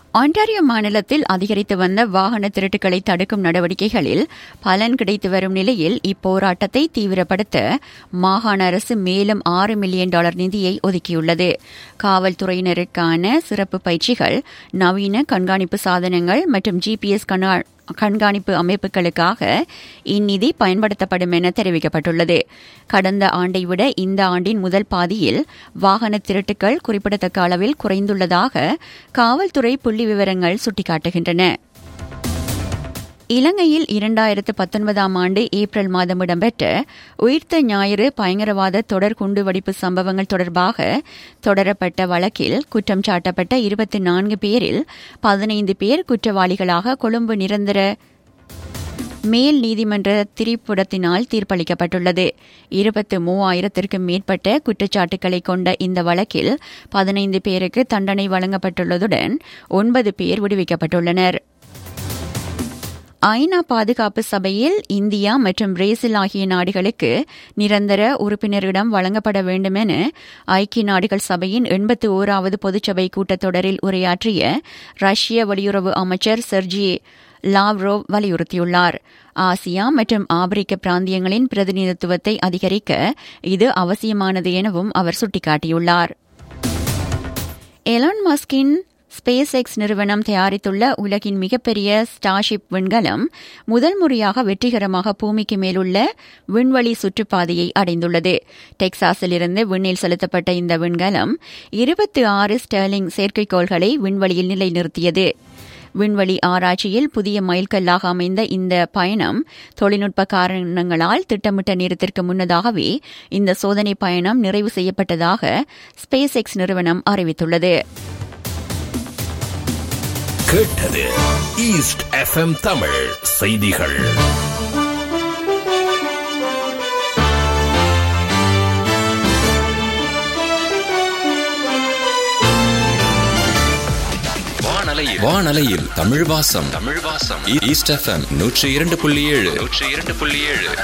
Ontario மாநிலத்தில் அதிகரித்து வந்த வாகன திருட்டுகளை தடுக்கும் நடவடிக்கைகளில் பலன் கிடைத்து வரும் நிலையில் இப்போராட்டத்தை தீவிரப்படுத்த மாகாண அரசு மேலும் ஆறு மில்லியன் டாலர் நிதியை ஒதுக்கியுள்ளது காவல்துறையினருக்கான சிறப்பு பயிற்சிகள் நவீன கண்காணிப்பு சாதனங்கள் மற்றும் ஜிபிஎஸ் கண்காணிப்பு அமைப்புகளுக்காக இந்நிதி பயன்படுத்தப்படும் என தெரிவிக்கப்பட்டுள்ளது கடந்த ஆண்டை விட இந்த ஆண்டின் முதல் பாதியில் வாகன திருட்டுகள் குறிப்பிடத்தக்க அளவில் குறைந்துள்ளதாக காவல்துறை புள்ளி விவரங்கள் சுட்டிக்காட்டுகின்றன இலங்கையில் இரண்டாயிரத்து பத்தொன்பதாம் ஆண்டு ஏப்ரல் மாதம் இடம்பெற்ற உயிர்த்த ஞாயிறு பயங்கரவாத தொடர் குண்டுவெடிப்பு சம்பவங்கள் தொடர்பாக தொடரப்பட்ட வழக்கில் குற்றம் சாட்டப்பட்ட இருபத்தி நான்கு பேரில் பதினைந்து பேர் குற்றவாளிகளாக கொழும்பு நிரந்தர மேல் நீதிமன்ற திரிப்புடத்தினால் தீர்ப்பளிக்கப்பட்டுள்ளது இருபத்து மூவாயிரத்திற்கும் மேற்பட்ட குற்றச்சாட்டுகளை கொண்ட இந்த வழக்கில் பதினைந்து பேருக்கு தண்டனை வழங்கப்பட்டுள்ளதுடன் ஒன்பது பேர் விடுவிக்கப்பட்டுள்ளனா் ஐநா பாதுகாப்பு சபையில் இந்தியா மற்றும் பிரேசில் ஆகிய நாடுகளுக்கு நிரந்தர உறுப்பினரிடம் வழங்கப்பட வேண்டும் என ஐக்கிய நாடுகள் சபையின் எண்பத்தி ஓராவது பொதுச்சபை கூட்டத்தொடரில் உரையாற்றிய ரஷ்ய வெளியுறவு அமைச்சர் செர்ஜி லாவ்ரோவ் வலியுறுத்தியுள்ளார் ஆசியா மற்றும் ஆப்பிரிக்க பிராந்தியங்களின் பிரதிநிதித்துவத்தை அதிகரிக்க இது அவசியமானது எனவும் அவர் சுட்டிக்காட்டியுள்ளார் எலான் மஸ்கின் ஸ்பேஸ் எக்ஸ் நிறுவனம் தயாரித்துள்ள உலகின் மிகப்பெரிய ஸ்டார்ஷிப் விண்கலம் முதல் முறையாக வெற்றிகரமாக பூமிக்கு மேலுள்ள விண்வெளி சுற்றுப்பாதையை அடைந்துள்ளது டெக்சாஸிலிருந்து விண்ணில் செலுத்தப்பட்ட இந்த விண்கலம் இருபத்தி ஆறு ஸ்டெர்லிங் செயற்கைக்கோள்களை விண்வெளியில் நிலைநிறுத்தியது விண்வெளி ஆராய்ச்சியில் புதிய மைல்கல்லாக அமைந்த இந்த பயணம் தொழில்நுட்ப காரணங்களால் திட்டமிட்ட நேரத்திற்கு முன்னதாகவே இந்த சோதனை பயணம் நிறைவு செய்யப்பட்டதாக ஸ்பேஸ் எக்ஸ் நிறுவனம் அறிவித்துள்ளது கேட்டது ஈஸ்ட் எஃப்எம் தமிழ் செய்திகள் வானலையில் வானலையில் தமிழ் வாசம் தமிழ் வாசம் ஈஸ்ட் எஃப்எம் நூற்றி இரண்டு புள்ளி ஏழு நூற்றி இரண்டு புள்ளி ஏழு